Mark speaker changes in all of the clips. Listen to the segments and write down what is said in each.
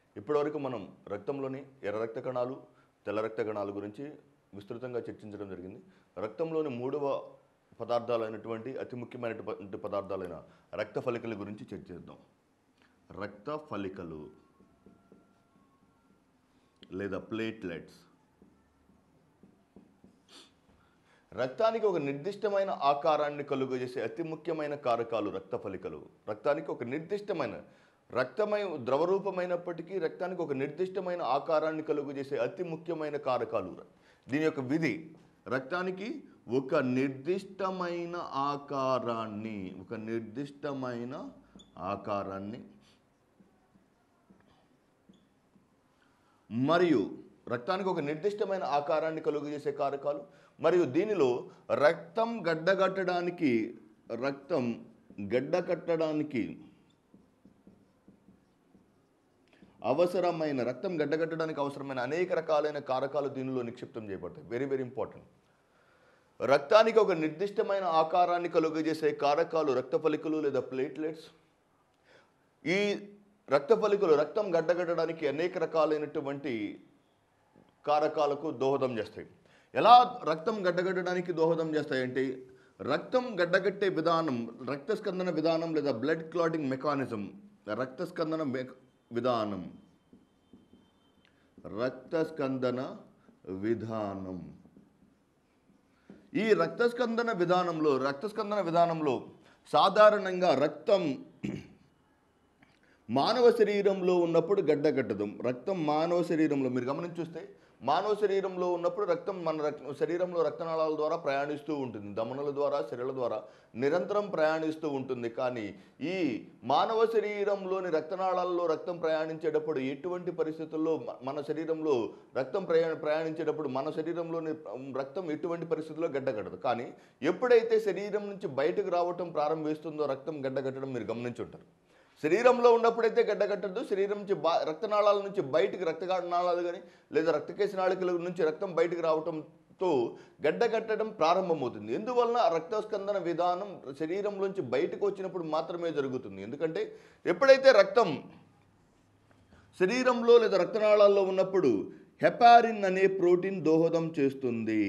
Speaker 1: ఇప్పటివరకు మనం రక్తంలోని ఎర్ర రక్త కణాలు తెల్ల రక్త కణాల గురించి విస్తృతంగా చర్చించడం జరిగింది రక్తంలోని మూడవ పదార్థాలైనటువంటి అతి ముఖ్యమైనటువంటి పదార్థాలైన రక్త ఫలికల గురించి చర్చిద్దాం రక్త ఫలికలు లేదా ప్లేట్లెట్స్ రక్తానికి ఒక నిర్దిష్టమైన ఆకారాన్ని కలుగజేసే అతి ముఖ్యమైన కారకాలు రక్త ఫలికలు రక్తానికి ఒక నిర్దిష్టమైన రక్తమై ద్రవరూపమైనప్పటికీ రక్తానికి ఒక నిర్దిష్టమైన ఆకారాన్ని కలుగజేసే అతి ముఖ్యమైన కారకాలు దీని యొక్క విధి రక్తానికి ఒక నిర్దిష్టమైన ఆకారాన్ని ఒక నిర్దిష్టమైన ఆకారాన్ని మరియు రక్తానికి ఒక నిర్దిష్టమైన ఆకారాన్ని కలుగజేసే కారకాలు మరియు దీనిలో రక్తం గడ్డగట్టడానికి రక్తం గడ్డకట్టడానికి అవసరమైన రక్తం గడ్డగట్టడానికి అవసరమైన అనేక రకాలైన కారకాలు దీనిలో నిక్షిప్తం చేయబడతాయి వెరీ వెరీ ఇంపార్టెంట్ రక్తానికి ఒక నిర్దిష్టమైన ఆకారాన్ని కలుగజేసే కారకాలు రక్త ఫలికలు లేదా ప్లేట్లెట్స్ ఈ రక్త ఫలికలు రక్తం గడ్డగట్టడానికి అనేక రకాలైనటువంటి కారకాలకు దోహదం చేస్తాయి ఎలా రక్తం గడ్డగట్టడానికి దోహదం చేస్తాయంటే రక్తం గడ్డగట్టే విధానం రక్తస్కందన విధానం లేదా బ్లడ్ క్లాటింగ్ మెకానిజం రక్తస్కందన మె- విధానం రక్తస్కందన విధానం ఈ రక్తస్కందన విధానంలో రక్తస్కందన విధానంలో సాధారణంగా రక్తం మానవ శరీరంలో ఉన్నప్పుడు గడ్డగట్టదు రక్తం మానవ శరీరంలో మీరు గమనించి చూస్తే మానవ శరీరంలో ఉన్నప్పుడు రక్తం మన రక్త శరీరంలో రక్తనాళాల ద్వారా ప్రయాణిస్తూ ఉంటుంది దమనల ద్వారా శరీరాల ద్వారా నిరంతరం ప్రయాణిస్తూ ఉంటుంది కానీ ఈ మానవ శరీరంలోని రక్తనాళాల్లో రక్తం ప్రయాణించేటప్పుడు ఎటువంటి పరిస్థితుల్లో మ- మన శరీరంలో రక్తం ప్రయాణ ప్రయాణించేటప్పుడు మన శరీరంలోని రక్తం ఎటువంటి పరిస్థితుల్లో గడ్డగట్టదు కానీ ఎప్పుడైతే శరీరం నుంచి బయటకు రావటం ప్రారంభిస్తుందో రక్తం గడ్డగట్టడం మీరు గమనించుంటారు శరీరంలో ఉన్నప్పుడైతే గడ్డగట్టదు శరీరం నుంచి బా రక్తనాళాల నుంచి బయటికి రక్తనాళాలు కానీ లేదా రక్తకేశ నాళికల నుంచి రక్తం బయటికి రావటంతో గడ్డగట్టడం ప్రారంభమవుతుంది ఎందువలన ఆ రక్తస్కందన విధానం శరీరంలోంచి బయటకు వచ్చినప్పుడు మాత్రమే జరుగుతుంది ఎందుకంటే ఎప్పుడైతే రక్తం శరీరంలో లేదా రక్తనాళాల్లో ఉన్నప్పుడు హెపారిన్ అనే ప్రోటీన్ దోహదం చేస్తుంది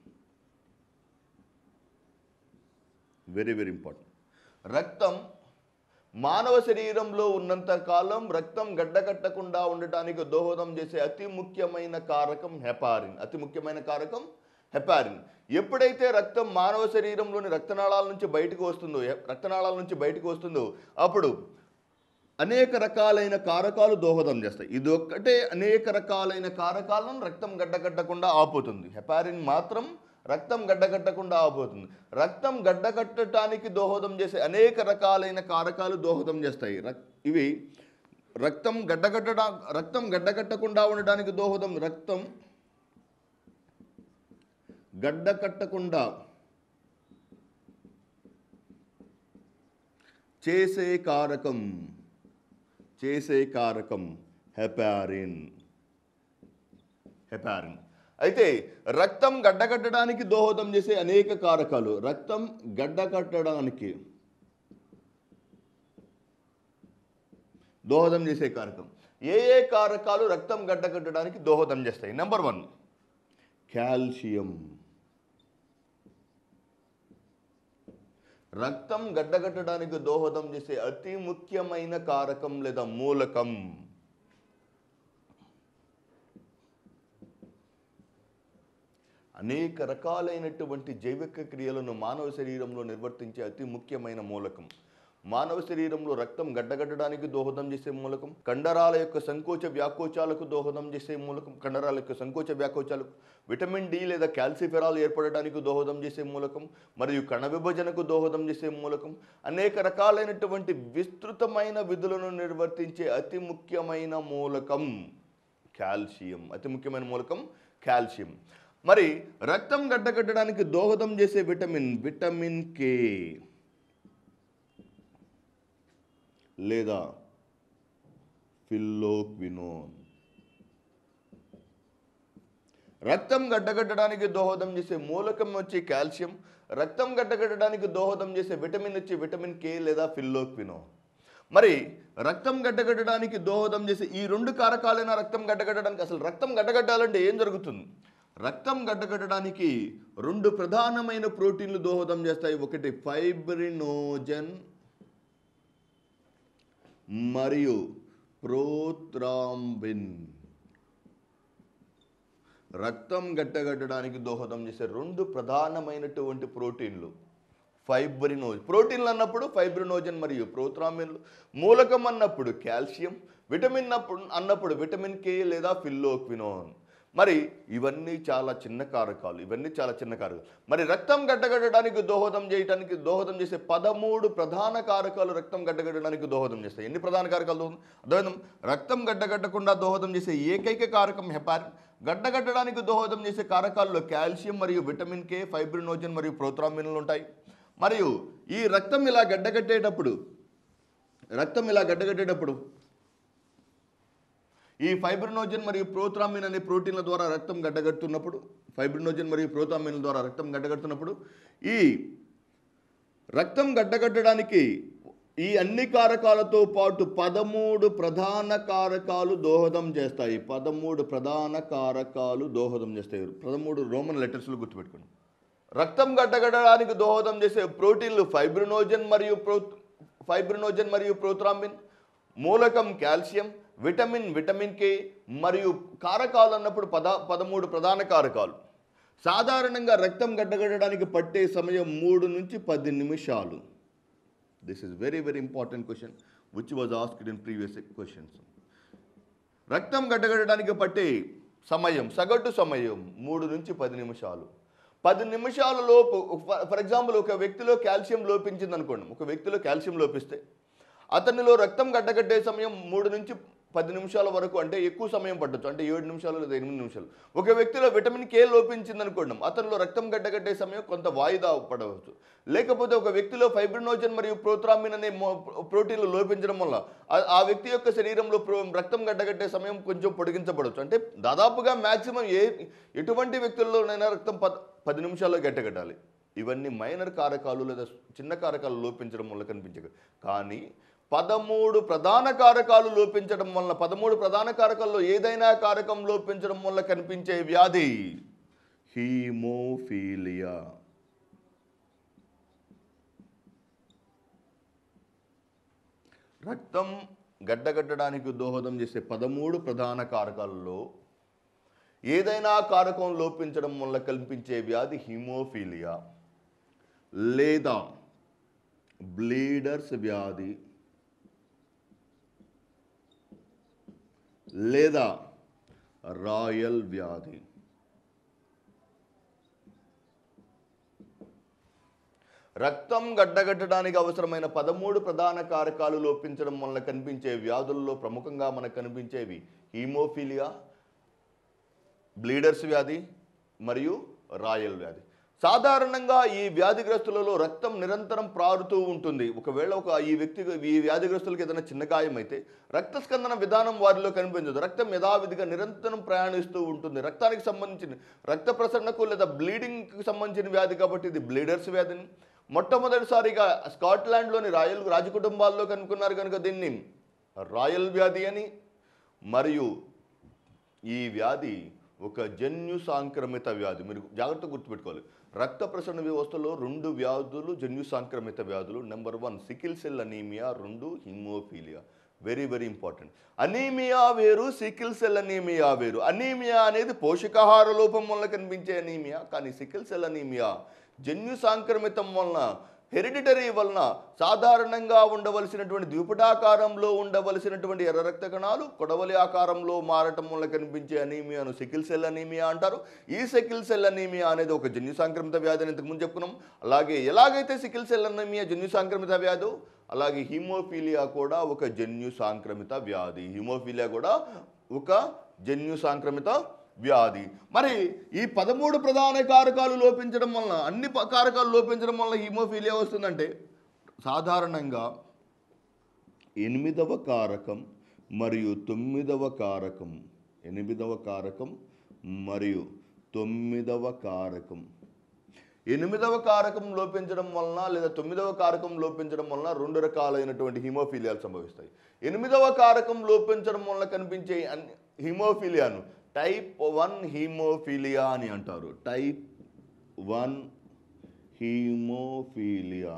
Speaker 1: వెరీ వెరీ ఇంపార్టెంట్ రక్తం మానవ శరీరంలో ఉన్నంత కాలం రక్తం గడ్డకట్టకుండా ఉండటానికి దోహదం చేసే అతి ముఖ్యమైన కారకం హెపారిన్ అతి ముఖ్యమైన కారకం హెపారిన్ ఎప్పుడైతే రక్తం మానవ శరీరంలోని రక్తనాళాల నుంచి బయటకు వస్తుందో హె- రక్తనాళాల నుంచి బయటకు వస్తుందో అప్పుడు అనేక రకాలైన కారకాలు దోహదం చేస్తాయి ఇది ఒక్కటే అనేక రకాలైన కారకాలను రక్తం గడ్డకట్టకుండా ఆపుతుంది హెపారిన్ మాత్రం రక్తం గడ్డకట్టకుండా ఆపుతుంది రక్తం గడ్డకట్టడానికి దోహదం చేసే అనేక రకాలైన కారకాలు దోహదం చేస్తాయి రక్- ఇవి రక్తం గడ్డకట్టడా రక్తం గడ్డకట్టకుండా ఉండడానికి దోహదం రక్తం గడ్డకట్టకుండా చేసే కారకం చేసే కారకం హెపారిన్ హెపారిన్ అయితే రక్తం గడ్డకట్టడానికి దోహదం చేసే అనేక కారకాలు రక్తం గడ్డకట్టడానికి దోహదం చేసే కారకం ఏ ఏ కారకాలు రక్తం గడ్డకట్టడానికి దోహదం చేస్తాయి నెంబర్ వన్ కాల్షియం రక్తం గడ్డగట్టడానికి దోహదం చేసే అతి ముఖ్యమైన కారకం లేదా మూలకం అనేక రకాలైనటువంటి జైవిక క్రియలను మానవ శరీరంలో నిర్వర్తించే అతి ముఖ్యమైన మూలకం మానవ శరీరంలో రక్తం గడ్డగట్టడానికి దోహదం చేసే మూలకం కండరాల యొక్క సంకోచ వ్యాకోచాలకు దోహదం చేసే మూలకం కండరాల యొక్క సంకోచ వ్యాకోచాలకు విటమిన్ డి లేదా కాల్సిఫెరాల్ ఏర్పడడానికి దోహదం చేసే మూలకం మరియు కణ విభజనకు దోహదం చేసే మూలకం అనేక రకాలైనటువంటి విస్తృతమైన విధులను నిర్వర్తించే అతి ముఖ్యమైన మూలకం కాల్షియం అతి ముఖ్యమైన మూలకం కాల్షియం మరి రక్తం గడ్డకట్టడానికి దోహదం చేసే విటమిన్ విటమిన్ కే లేదా ఫిల్లోక్వినోన్ రక్తం గడ్డగట్టడానికి దోహదం చేసే మూలకం వచ్చి కాల్షియం రక్తం గడ్డగట్టడానికి దోహదం చేసే విటమిన్ వచ్చి విటమిన్ కే లేదా ఫిల్లోక్వినోన్ మరి రక్తం గడ్డగట్టడానికి దోహదం చేసే ఈ రెండు కారకాలైన రక్తం గడ్డగట్టడానికి అసలు రక్తం గడ్డగట్టాలంటే ఏం జరుగుతుంది రక్తం గడ్డగట్టడానికి రెండు ప్రధానమైన ప్రోటీన్లు దోహదం చేస్తాయి ఒకటి ఫైబ్రినోజన్ మరియు ప్రోత్రాంబిన్ రక్తం గట్టగట్టడానికి దోహదం చేసే రెండు ప్రధానమైనటువంటి ప్రోటీన్లు ఫైబ్రినోజ్ ప్రోటీన్లు అన్నప్పుడు ఫైబ్రినోజన్ మరియు ప్రోత్రామిన్లు మూలకం అన్నప్పుడు కాల్షియం విటమిన్ అప్పుడు అన్నప్పుడు విటమిన్ కే లేదా ఫిల్లోక్వినోన్ మరి ఇవన్నీ చాలా చిన్న కారకాలు ఇవన్నీ చాలా చిన్న కారకాలు మరి రక్తం గడ్డగట్టడానికి దోహదం చేయడానికి దోహదం చేసే పదమూడు ప్రధాన కారకాలు రక్తం గడ్డగట్టడానికి దోహదం చేస్తాయి ఎన్ని ప్రధాన కారకాలు దోహదం అర్థమైందా రక్తం గడ్డగట్టకుండా దోహదం చేసే ఏకైక కారకం హెపారిన్ గడ్డగట్టడానికి దోహదం చేసే కారకాల్లో కాల్షియం మరియు విటమిన్ కే ఫైబ్రినోజన్ మరియు ప్రోత్రామిన్లు ఉంటాయి మరియు ఈ రక్తం ఇలా గడ్డగట్టేటప్పుడు రక్తం ఇలా గడ్డగట్టేటప్పుడు ఈ ఫైబ్రినోజన్ మరియు ప్రోత్రామిన్ అనే ప్రోటీన్ల ద్వారా రక్తం గడ్డగడుతున్నప్పుడు ఫైబ్రినోజన్ మరియు ప్రోత్రామిన్ల ద్వారా రక్తం గడ్డగడుతున్నప్పుడు ఈ రక్తం గడ్డగట్టడానికి ఈ అన్ని కారకాలతో పాటు పదమూడు ప్రధాన కారకాలు దోహదం చేస్తాయి పదమూడు ప్రధాన కారకాలు దోహదం చేస్తాయి పదమూడు రోమన్ లెటర్స్లో గుర్తుపెట్టుకోండి రక్తం గడ్డగట్టడానికి దోహదం చేసే ప్రోటీన్లు ఫైబ్రినోజన్ మరియు ప్రో ఫైబ్రినోజన్ మరియు ప్రోత్రామిన్ మూలకం కాల్షియం విటమిన్ విటమిన్ కే మరియు కారకాలు అన్నప్పుడు పద పదమూడు ప్రధాన కారకాలు సాధారణంగా రక్తం గడ్డగట్టడానికి పట్టే సమయం మూడు నుంచి పది నిమిషాలు this is very very important question which was asked in previous questions రక్తం గడ్డగట్టడానికి పట్టే సమయం సగటు సమయం మూడు నుంచి పది నిమిషాలు పది నిమిషాల లోపు ఫర్ ఎగ్జాంపుల్ ఒక వ్యక్తిలో కాల్షియం లోపించింది అనుకోండి ఒక వ్యక్తిలో కాల్షియం లోపిస్తే అతనిలో రక్తం గడ్డగట్టే సమయం మూడు నుంచి పది నిమిషాల వరకు అంటే ఎక్కువ సమయం పట్టొచ్చు అంటే ఏడు నిమిషాలు లేదా ఎనిమిది నిమిషాలు ఒక వ్యక్తిలో విటమిన్ కే లోపించింది అనుకోండి అతనిలో రక్తం గడ్డగట్టే సమయం కొంత వాయిదా పడవచ్చు లేకపోతే ఒక వ్యక్తిలో ఫైబ్రినోజన్ మరియు ప్రోత్రామిన్ అనే మో- ప్రోటీన్లు లోపించడం వల్ల ఆ- ఆ వ్యక్తి యొక్క శరీరంలో ప్రో రక్తం గడ్డగట్టే సమయం కొంచెం పొడిగించబడవచ్చు అంటే దాదాపుగా మ్యాక్సిమం ఏ ఎటువంటి వ్యక్తుల్లోనైనా రక్తం పద పది నిమిషాల్లో గడ్డగట్టాలి ఇవన్నీ మైనర్ కారకాలు లేదా చిన్న కారకాలు లోపించడం వల్ల కనిపించదు కానీ పదమూడు ప్రధాన కారకాలు లోపించడం వలన పదమూడు ప్రధాన కారకాల్లో ఏదైనా కారకం లోపించడం వల్ల కనిపించే వ్యాధి హీమోఫీలియా రక్తం గడ్డగట్టడానికి దోహదం చేసే పదమూడు ప్రధాన కారకాలలో ఏదైనా కారకం లోపించడం వల్ల కల్పించే వ్యాధి హిమోఫీలియా లేదా బ్లీడర్స్ వ్యాధి లేదా రాయల్ వ్యాధి రక్తం గడ్డగట్టడానికి అవసరమైన పదమూడు ప్రధాన కారకాలు లోపించడం వల్ల కనిపించే వ్యాధుల్లో ప్రముఖంగా మనకు కనిపించేవి హీమోఫీలియా బ్లీడర్స్ వ్యాధి మరియు రాయల్ వ్యాధి సాధారణంగా ఈ వ్యాధిగ్రస్తులలో రక్తం నిరంతరం ప్రారుతూ ఉంటుంది ఒకవేళ ఒక ఈ వ్యక్తి ఈ వ్యాధిగ్రస్తులకు ఏదైనా చిన్న గాయం అయితే రక్త స్కందన విధానం వారిలో కనిపించదు రక్తం యథావిధిగా నిరంతరం ప్రయాణిస్తూ ఉంటుంది రక్తానికి సంబంధించిన రక్త ప్రసరణకు లేదా బ్లీడింగ్కి సంబంధించిన వ్యాధి కాబట్టి ఇది బ్లీడర్స్ వ్యాధిని మొట్టమొదటిసారిగా స్కాట్లాండ్లోని రాయల్ రాజకుటుంబాల్లో కనుక్కున్నారు కనుక దీన్ని రాయల్ వ్యాధి అని మరియు ఈ వ్యాధి ఒక జన్యు సాంక్రమిత వ్యాధి మీరు జాగ్రత్తగా గుర్తుపెట్టుకోవాలి రక్త ప్రసరణ వ్యవస్థలో రెండు వ్యాధులు జన్యు సాంక్రమిత వ్యాధులు number one sickle cell anaemia రెండు haemophilia very very important anaemia వేరు సికిల్ సెల్ అనీమియా వేరు అనీమియా అనేది పోషకాహార లోపం వల్ల కనిపించే అనీమియా కానీ సికిల్ సెల్ అనీమియా జన్యు సాంక్రమితం వలన హెరిడిటరీ వలన సాధారణంగా ఉండవలసినటువంటి ద్విపుటాకారంలో ఉండవలసినటువంటి ఎర్ర రక్త కణాలు కొడవలి ఆకారంలో మారటం వల్ల కనిపించే అనీమియాను సికిల్ సెల్ అనీమియా అంటారు ఈ సికిల్ సెల్ అనీమియా అనేది ఒక జన్యు సాంక్రమిత వ్యాధి అని ఇంతకుముందు చెప్పుకున్నాం అలాగే ఎలాగైతే సికిల్ సెల్ అనీమియా జన్యు సాంక్రమిత వ్యాధి అలాగే హిమోఫీలియా కూడా ఒక జన్యు సాంక్రమిత వ్యాధి హిమోఫీలియా కూడా ఒక జన్యు సాంక్రమిత వ్యాధి మరి ఈ పదమూడు ప్రధాన కారకాలు లోపించడం వలన అన్ని ప- కారకాలు లోపించడం వల్ల హీమోఫీలియా వస్తుందంటే సాధారణంగా ఎనిమిదవ కారకం మరియు తొమ్మిదవ కారకం ఎనిమిదవ కారకం మరియు తొమ్మిదవ కారకం ఎనిమిదవ కారకం లోపించడం వలన లేదా తొమ్మిదవ కారకం లోపించడం వలన రెండు రకాలైనటువంటి హిమోఫీలియాలు సంభవిస్తాయి ఎనిమిదవ కారకం లోపించడం వలన కనిపించే అన్ని హిమోఫీలియాను టైప్ వన్ హీమోఫీలియా అని అంటారు type one haemophilia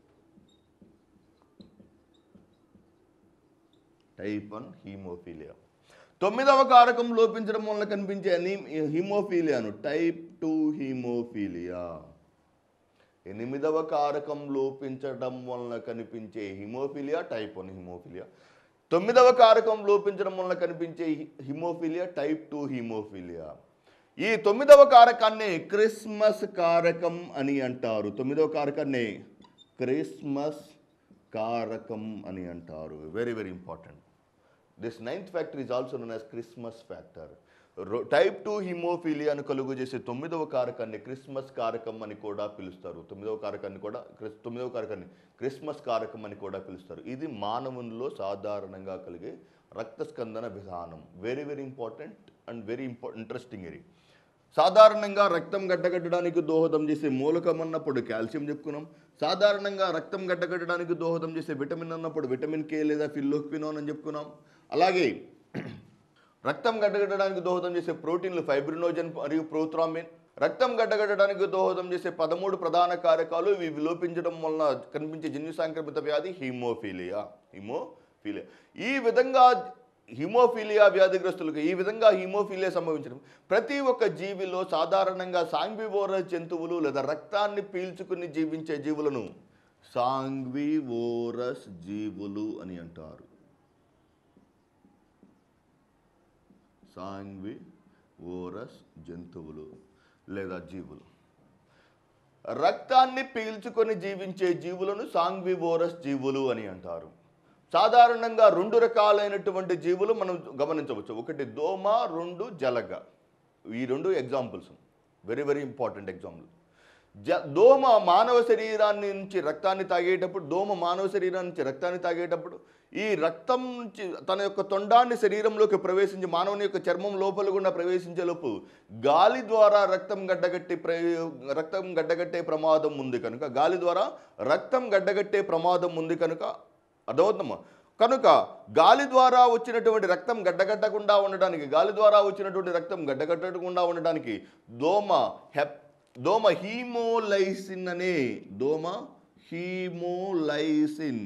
Speaker 1: type one haemophilia తొమ్మిదవ కారకం లోపించడం వలన కనిపించే అనీ హిమోఫీలియాను టైప్ టూ హీమోఫీలియా ఎనిమిదవ కారకం లోపించడం వలన కనిపించే హిమోఫీలియా టైప్ వన్ హిమోఫీలియా తొమ్మిదవ కారకం లోపించడం వలన కనిపించే హి- హిమోఫీలియా టైప్ టూ హిమోఫీలియా ఈ తొమ్మిదవ కారకాన్ని క్రిస్మస్ కారకం అని అంటారు తొమ్మిదవ కారకాన్ని క్రిస్మస్ కారకం అని అంటారు very very important this ninth factor is also known as Christmas factor type two హిమోఫీలియాను కలుగు చేసే తొమ్మిదవ కారకాన్ని క్రిస్మస్ కారకం అని కూడా పిలుస్తారు తొమ్మిదవ కారకాన్ని కూడా క్రిస్ తొమ్మిదవ కారకాన్ని క్రిస్మస్ కారకం అని కూడా పిలుస్తారు ఇది మానవునిలో సాధారణంగా కలిగే రక్త స్కందన విధానం very very important and very ఇంపా ఇంట్రెస్టింగ్ ఇది సాధారణంగా రక్తం గడ్డగట్టడానికి దోహదం చేసే మూలకం అన్నప్పుడు కాల్షియం చెప్పుకున్నాం సాధారణంగా రక్తం గడ్డగట్టడానికి దోహదం చేసే విటమిన్ అన్నప్పుడు విటమిన్ కే లేదా ఫిల్లోక్వినోన్ అని చెప్పుకున్నాం అలాగే రక్తం గడ్డగట్టడానికి దోహదం చేసే ప్రోటీన్లు ఫైబ్రినోజన్ మరియు ప్రోత్రామిన్ రక్తం గడ్డగట్టడానికి దోహదం చేసే పదమూడు ప్రధాన కారకాలు ఇవి విలోపించడం వలన కనిపించే జన్యు సాంక్రమిత వ్యాధి హిమోఫీలియా హిమోఫీలియా ఈ విధంగా హిమోఫీలియా వ్యాధిగ్రస్తులకు ఈ విధంగా హిమోఫీలియా సంభవించడం ప్రతి ఒక్క జీవిలో సాధారణంగా సాంగ్వివోరస్ జంతువులు లేదా రక్తాన్ని పీల్చుకుని జీవించే జీవులను సాంగ్వివోరస్ జీవులు అని అంటారు సాంగ్వి ఓరస్ జంతువులు లేదా జీవులు రక్తాన్ని పీల్చుకొని జీవించే జీవులను సాంగ్వివోరస్ జీవులు అని అంటారు సాధారణంగా రెండు రకాలైనటువంటి జీవులు మనం గమనించవచ్చు ఒకటి దోమ రెండు జలగ ఈ రెండు examples very very important example జ దోమ మానవ శరీరాన్ని నుంచి రక్తాన్ని తాగేటప్పుడు దోమ మానవ శరీరాన్ని నుంచి రక్తాన్ని తాగేటప్పుడు ఈ రక్తం నుంచి తన యొక్క తొండాన్ని శరీరంలోకి ప్రవేశించి మానవుని యొక్క చర్మం లోపల గుండా ప్రవేశించే లోపు గాలి ద్వారా రక్తం గడ్డగట్టే ప్ర రక్తం గడ్డగట్టే ప్రమాదం ఉంది కనుక గాలి ద్వారా రక్తం గడ్డగట్టే ప్రమాదం ఉంది కనుక అర్థమవుతుందమ్మా కనుక గాలి ద్వారా వచ్చినటువంటి రక్తం గడ్డగట్టకుండా ఉండడానికి గాలి ద్వారా వచ్చినటువంటి రక్తం గడ్డగట్టకుండా ఉండడానికి దోమ హెప్ దోమ హీమోలైసిన్ అనే దోమ హీమోలైసిన్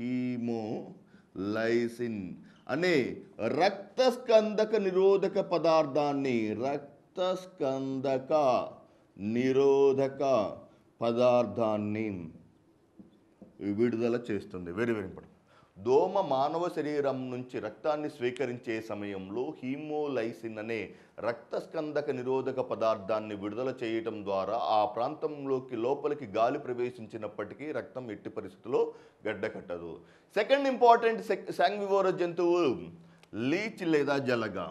Speaker 1: హీమోలైసిన్ అనే రక్తస్కందక నిరోధక పదార్థాన్ని రక్తస్కందక నిరోధక పదార్థాన్ని విడుదల చేస్తుంది వెరీ వెరీ ఇంపార్టెంట్ దోమ మానవ శరీరం నుంచి రక్తాన్ని స్వీకరించే సమయంలో హీమోలైసిన్ అనే రక్తస్కందక నిరోధక పదార్థాన్ని విడుదల చేయటం ద్వారా ఆ ప్రాంతంలోకి లోపలికి గాలి ప్రవేశించినప్పటికీ రక్తం ఎట్టి పరిస్థితుల్లో గడ్డకట్టదు సెకండ్ ఇంపార్టెంట్ శాంగ్వివోర జంతువు లీచ్ లేదా జలగ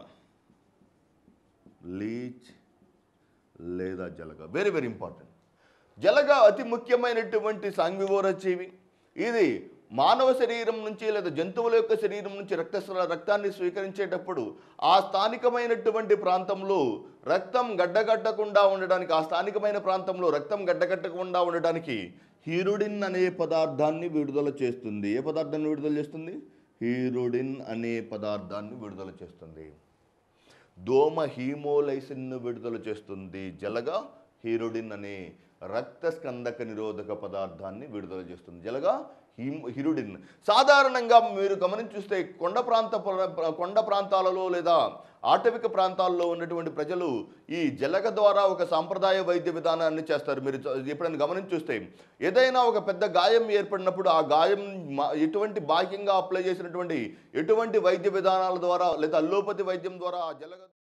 Speaker 1: లీచ్ లేదా జలగ వెరీ వెరీ ఇంపార్టెంట్ జలగ అతి ముఖ్యమైనటువంటి సాంగ్వివోర జీవి ఇది మానవ శరీరం నుంచి లేదా జంతువుల యొక్క శరీరం నుంచి రక్త రక్తాన్ని స్వీకరించేటప్పుడు ఆ స్థానికమైనటువంటి ప్రాంతంలో రక్తం గడ్డగట్టకుండా ఉండడానికి ఆ స్థానికమైన ప్రాంతంలో రక్తం గడ్డగట్టకుండా ఉండడానికి హీరుడిన్ అనే పదార్థాన్ని విడుదల చేస్తుంది ఏ పదార్థాన్ని విడుదల చేస్తుంది హీరుడిన్ అనే పదార్థాన్ని విడుదల చేస్తుంది దోమ హీమోలైసిన్ను విడుదల చేస్తుంది జలగా హీరోడిన్ అనే రక్త స్కందక నిరోధక పదార్థాన్ని విడుదల చేస్తుంది జలగా హిమ్ హిరుడిన్ సాధారణంగా మీరు గమనించి చూస్తే కొండ ప్రాంత ప్ర- కొండ ప్రాంతాలలో లేదా ఆటవిక ప్రాంతాల్లో ఉన్నటువంటి ప్రజలు ఈ జలగ ద్వారా ఒక సాంప్రదాయ వైద్య విధానాన్ని చేస్తారు మీరు చ- ఎప్పుడైనా గమనించి చూస్తే ఏదైనా ఒక పెద్ద గాయం ఏర్పడినప్పుడు ఆ గాయం మా- ఎటువంటి బాహ్యంగా అప్లై చేసినటువంటి ఎటువంటి వైద్య విధానాల ద్వారా లేదా అల్లోపతి వైద్యం ద్వారా ఆ జలగ